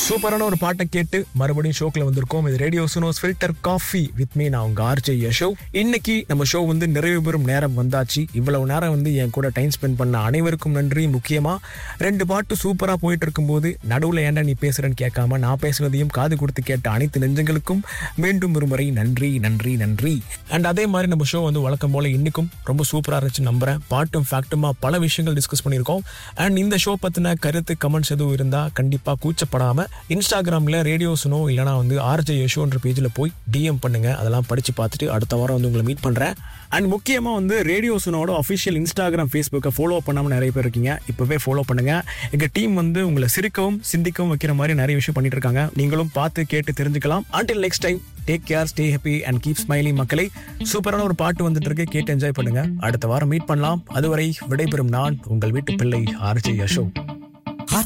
சூப்பரான ஒரு பாட்டை கேட்டு மறுபடியும் ஷோக்குல வந்திருக்கோம் இது radio Suno's filter coffee with me நான் உங்க ஆர்ஜே யஷோ இன்னைக்கு நம்ம ஷோ வந்து நிறைவு பெறும் நேரம் வந்தாச்சு இவ்வளவு நேரம் வந்து என் கூட டைம் ஸ்பெண்ட் பண்ண அனைவருக்கும் நன்றி முக்கியமா ரெண்டு பாட்டு சூப்பரா போயிட்டு இருக்கும்போது நடுவுல ஏன்டா நீ பேசுறேன்னு கேட்காம நான் பேசுனதையும் காது கொடுத்து கேட்ட அனைத்து நெஞ்சங்களுக்கும் மீண்டும் ஒரு முறை நன்றி நன்றி நன்றி அண்ட் அதே மாதிரி நம்ம ஷோ வந்து வழக்கம் போல இன்னைக்கும் ரொம்ப சூப்பரா இருந்துச்சு நம்புறேன் பாட்டும் ஃபேக்ட்டுமா பல விஷயங்கள் டிஸ்கஸ் பண்ணியிருக்கோம் அண்ட் இந்த ஷோ பத்தின கருத்து கமெண்ட்ஸ் எதுவும் இருந்தா கண்டிப்பா கூச்சப்படாம இன்ஸ்டாகிராம்ல ரேடியோ சுனோ இல்லைனா வந்து ஆர்ஜே யஷோன்ற பேஜ்ல போய் டிஎம் பண்ணுங்க அதெல்லாம் படிச்சு பார்த்துட்டு அடுத்த வாரம் வந்து உங்களை மீட் பண்றேன் அண்ட் முக்கியமா வந்து ரேடியோ சுனோட அஃபிஷியல் இன்ஸ்டாகிராம் ஃபேஸ்புக்கை ஃபாலோ பண்ணாம நிறைய பேர் இருக்கீங்க இப்பவே ஃபாலோ பண்ணுங்க எங்க டீம் வந்து உங்களை சிரிக்கவும் சிந்திக்கவும் வைக்கிற மாதிரி நிறைய விஷயம் பண்ணிட்டு இருக்காங்க நீங்களும் பார்த்து கேட்டு தெரிஞ்சுக்கலாம் until next time take care stay happy and keep smiling மக்களை சூப்பரான ஒரு பாட்டு வந்துட்டு இருக்கு கேட்டு என்ஜாய் பண்ணுங்க அடுத்த வாரம் மீட் பண்ணலாம் அதுவரை விடைபெறும் நான் உங்கள் வீட்டு பிள்ளை ஆர்ஜே யஷோ